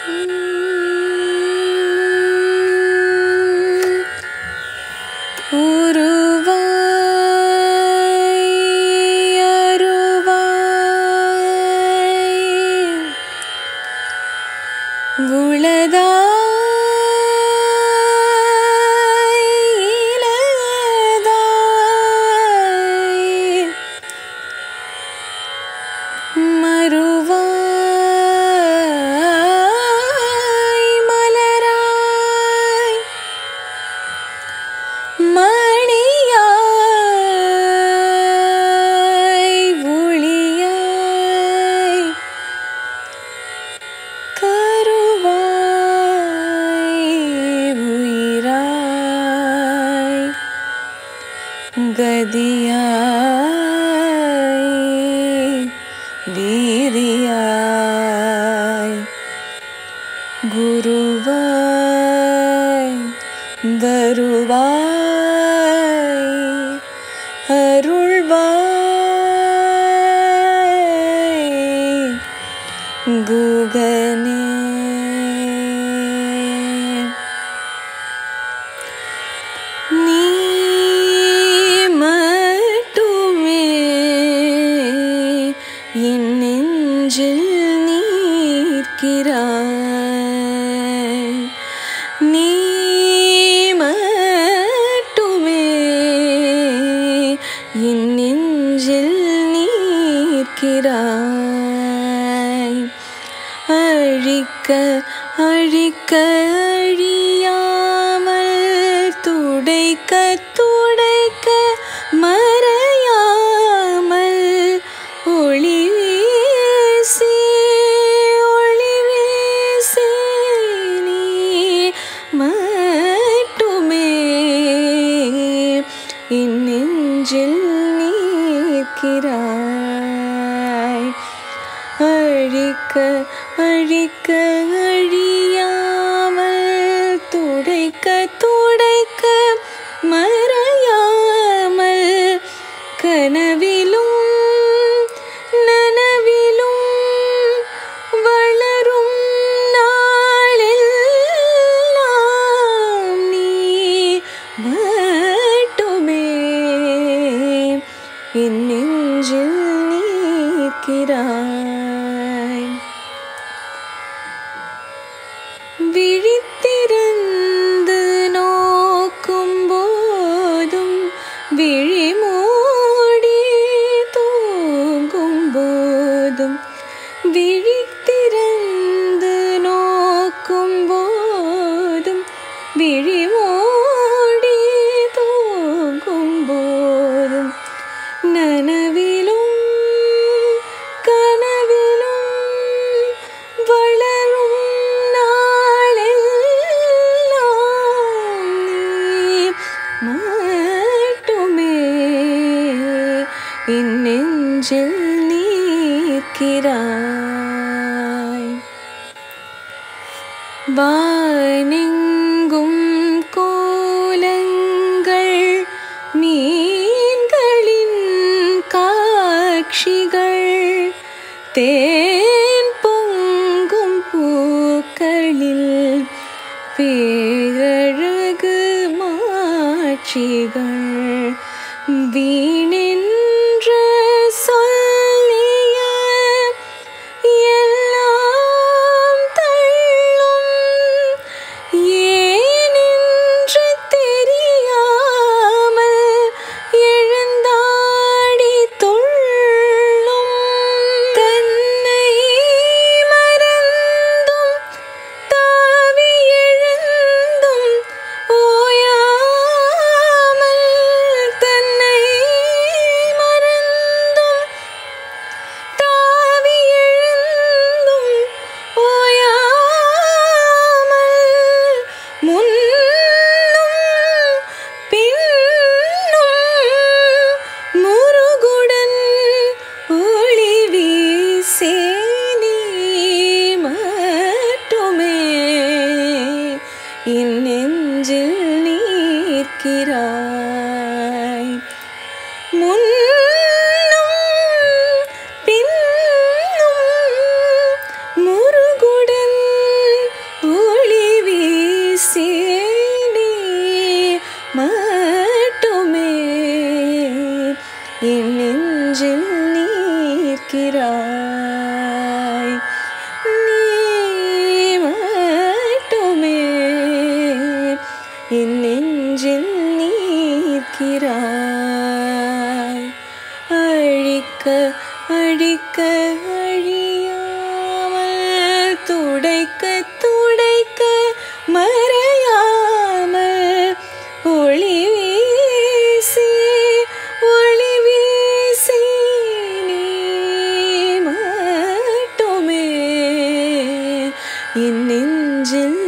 உருவாய் அருவாய் உளதாய் இலதாய் மறுவாய் மலராய் மணியாய் ஒளியாய் கருவாய் உயிராய் கதியாய் வீதியாய் குருவாய் வருவாய் அருள்வாய் குகனே நீ மட்டுமே என் நெஞ்சில் நீர்க்கிறாய் நீ மட்டுமே என் நெஞ்சில் நீர்க்கிறாய் அழிக்க அழிக்க அழியாமல் துடைக்க துடைக்க மறையாமல் ஒளி வீசி ஒளி வீசி நீ மட்டுமே என் நெஞ்சில் நீர்க்கிறாய் அழிக்க அழிக்க அழியாமல் துடைக்க துடைக்க மறையாமல் கனவிலும் நனவிலும் வளரும் நாளெல்லாம் நீ மட்டுமே என் நெஞ்சில் நீர்க்கிறாய் விழித்திருந்து நோக்கும் போதும் விழி மூடி தூங்கும் போதும் விழித்திருந்து நோக்கும் போதும் விழி மூடி தூங்கும் போதும் நனவிலும் கனவிலும் வளரும் நாளெல்லாம் நீ மட்டுமே என் நெஞ்சில் நீர்க்கிறாய் வானெங்கும் கோலங்கள் மீன்களின் காட்சிகள் தேன் பொங்கும் பூக்களில் பேரழகு மாட்சிகள் வீணென்று சொல்லிய எல்லாம் தள்ளும் துடைக்க துடைக்க மறையாமல் ஒளி வீசி ஒளி வீசி நீ மட்டுமே என் நெஞ்சில்